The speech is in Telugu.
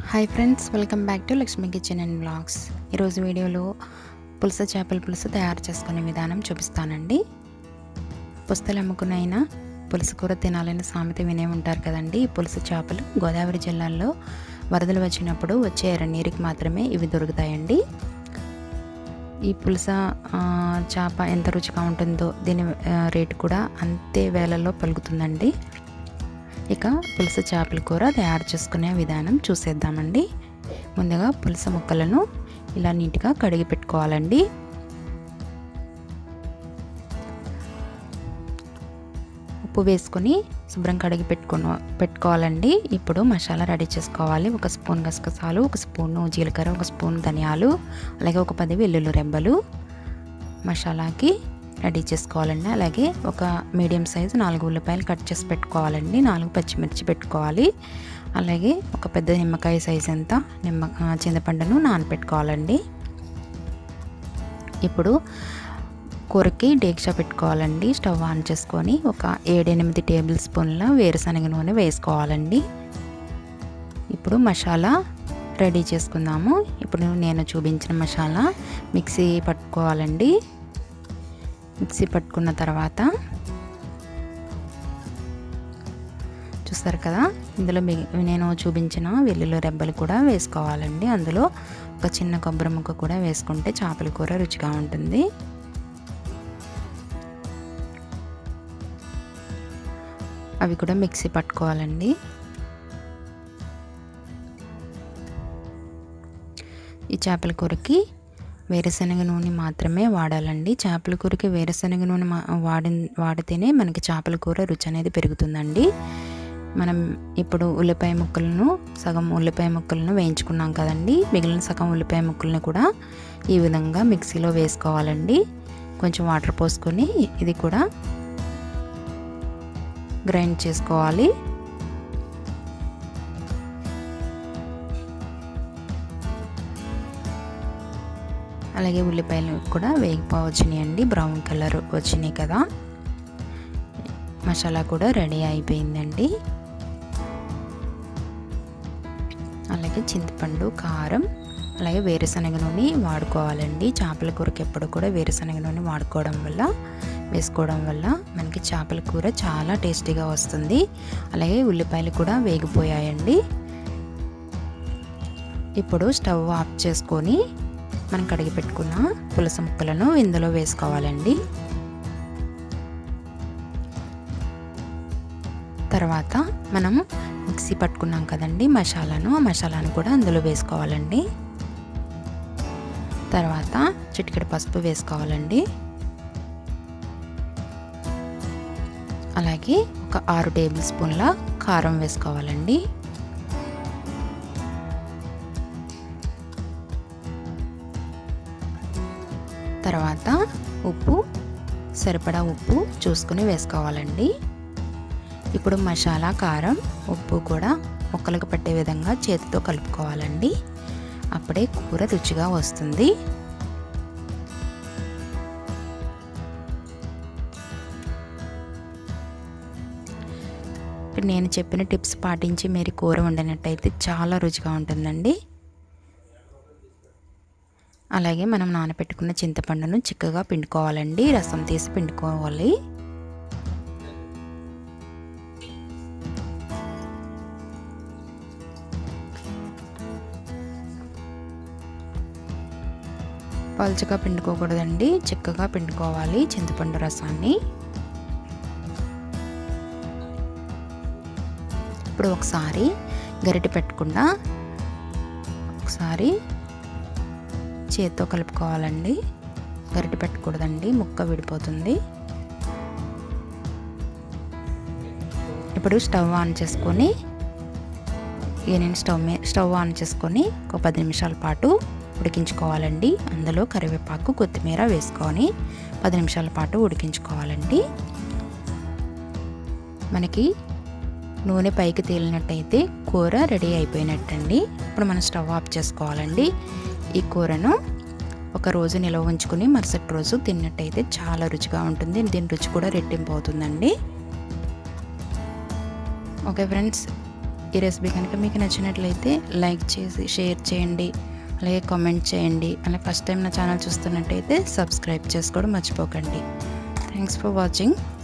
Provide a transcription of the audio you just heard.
hi friends welcome back to Lakshmi kitchen and blogs ఈరోజు వీడియోలో పులస చేపల పులుసు తయారు చేసుకునే విధానం చూపిస్తానండి పుస్తలు అమ్ముకునైనా పులుసు కూర తినాలని సామెత వినే ఉంటారు కదండి ఈ పులుసు చేపలు గోదావరి జిల్లాల్లో వరదలు వచ్చినప్పుడు వచ్చే ఎర్రనీరుకి మాత్రమే ఇవి దొరుకుతాయండి ఈ పులస ఆ, చేప ఎంత రుచిగా ఉంటుందో దీని ఆ, రేటు కూడా అంతే వేలలో పలుకుతుందండి ఇక పులస చేపల కూర తయారు చేసుకునే విధానం చూసేద్దామండి ముందుగా పులస ముక్కలను ఇలా నీట్గా కడిగి పెట్టుకోవాలండి ఉప్పు వేసుకొని శుభ్రం కడిగి పెట్టుకుని పెట్టుకోవాలండి ఇప్పుడు మసాలా రెడీ చేసుకోవాలి ఒక స్పూన్ గసగసాలు ఒక స్పూన్ జీలకర్ర ఒక స్పూన్ ధనియాలు అలాగే ఒక పది వెల్లుల్లి రెబ్బలు మసాలాకి రెడీ చేసుకోవాలండి అలాగే ఒక మీడియం సైజు నాలుగు ఉల్లిపాయలు కట్ చేసి పెట్టుకోవాలండి నాలుగు పచ్చిమిర్చి పెట్టుకోవాలి అలాగే ఒక పెద్ద నిమ్మకాయ సైజ్ అంతా నిమ్మ ఆ, చింతపండును నానపెట్టుకోవాలండి ఇప్పుడు కూరకి డేక్షా పెట్టుకోవాలండి స్టవ్ ఆన్ చేసుకొని ఒక ఏడెనిమిది టేబుల్ స్పూన్ల వేరుశనగ నూనె వేసుకోవాలండి ఇప్పుడు మసాలా రెడీ చేసుకుందాము ఇప్పుడు నేను చూపించిన మసాలా మిక్సీ పట్టుకోవాలండి మిక్సీ పట్టుకున్న తర్వాత చూస్తారు కదా ఇందులో మీ నేను చూపించిన వెల్లుల్లి రెబ్బలు కూడా వేసుకోవాలండి అందులో ఒక చిన్న కొబ్బరి ముక్క కూడా వేసుకుంటే చేపల కూర రుచిగా ఉంటుంది అవి కూడా మిక్సీ పట్టుకోవాలండి ఈ చేపల కూరకి వేరుశనగ నూనె మాత్రమే వాడాలండి చేపల కూరకి వేరుశనగ నూనె మా- వాడి వాడితేనే మనకి చేపల కూర రుచి అనేది పెరుగుతుందండి మనం ఇప్పుడు ఉల్లిపాయ ముక్కలను సగం ఉల్లిపాయ ముక్కలను వేయించుకున్నాం కదండి మిగిలిన సగం ఉల్లిపాయ ముక్కలను కూడా ఈ విధంగా మిక్సీలో వేసుకోవాలండి కొంచెం వాటర్ పోసుకొని ఇది కూడా గ్రైండ్ చేసుకోవాలి అలాగే ఉల్లిపాయలు కూడా వేగిపో వచ్చినాయండి బ్రౌన్ కలర్ వచ్చినాయి కదా మసాలా కూడా రెడీ అయిపోయిందండి అలాగే చింతపండు కారం అలాగే వేరుశనగ నూనె వాడుకోవాలండి చేపల కూరకి ఎప్పుడు కూడా వేరుశనగ నూనె వాడుకోవడం వల్ల వేసుకోవడం వల్ల మనకి చేపల కూర చాలా టేస్టీగా వస్తుంది అలాగే ఉల్లిపాయలు కూడా వేగిపోయాయండి ఇప్పుడు స్టవ్ ఆఫ్ చేసుకొని మనం కడిగి పెట్టుకున్న పులస ముక్కలను ఇందులో వేసుకోవాలండి తర్వాత మనం మిక్సీ పట్టుకున్నాం కదండి మసాలాను ఆ మసాలాను కూడా అందులో వేసుకోవాలండి తర్వాత చిటికెడు పసుపు వేసుకోవాలండి అలాగే ఒక ఆరు టేబుల్ స్పూన్ల కారం వేసుకోవాలండి తర్వాత ఉప్పు సరిపడా ఉప్పు చూసుకుని వేసుకోవాలండి ఇప్పుడు మసాలా కారం ఉప్పు కూడా ముక్కలకు పట్టే విధంగా చేతితో కలుపుకోవాలండి అప్పుడే కూర రుచిగా వస్తుంది ఇప్పుడు నేను చెప్పిన టిప్స్ పాటించి మీరు కూర వండినట్టయితే చాలా రుచిగా ఉంటుందండి అలాగే మనం నానబెట్టుకున్న చింతపండును చిక్కగా పిండుకోవాలండి రసం తీసి పిండుకోవాలి పలుచగా పిండుకోకూడదండి చిక్కగా పిండుకోవాలి చింతపండు రసాన్ని ఇప్పుడు ఒకసారి గరిటె పెట్టకుండా ఒకసారి చేత్తో కలుపుకోవాలండి గరిటె పెట్టకూడదండి ముక్క విడిపోతుంది ఇప్పుడు స్టవ్ ఆన్ చేసుకొని ఇక నేను స్టవ్ మీ స్టవ్ ఆన్ చేసుకొని ఒక పది నిమిషాల పాటు ఉడికించుకోవాలండి అందులో కరివేపాకు కొత్తిమీర వేసుకొని పది నిమిషాల పాటు ఉడికించుకోవాలండి మనకి నూనె పైకి తేలినట్టయితే కూర రెడీ అయిపోయినట్టండి ఇప్పుడు మనం స్టవ్ ఆఫ్ చేసుకోవాలండి ఈ కూరను ఒక రోజు నిల్వ ఉంచుకుని మరుసటి రోజు తిన్నట్టయితే చాలా రుచిగా ఉంటుంది దీని రుచి కూడా రెట్టింపు అవుతుందండి ఓకే ఫ్రెండ్స్ ఈ రెసిపీ కనుక మీకు నచ్చినట్లయితే లైక్ చేసి షేర్ చేయండి అలాగే కామెంట్ చేయండి అలాగే ఫస్ట్ టైం నా ఛానల్ చూస్తున్నట్టయితే సబ్స్క్రైబ్ చేసుకోవడం మర్చిపోకండి థ్యాంక్స్ ఫర్ వాచింగ్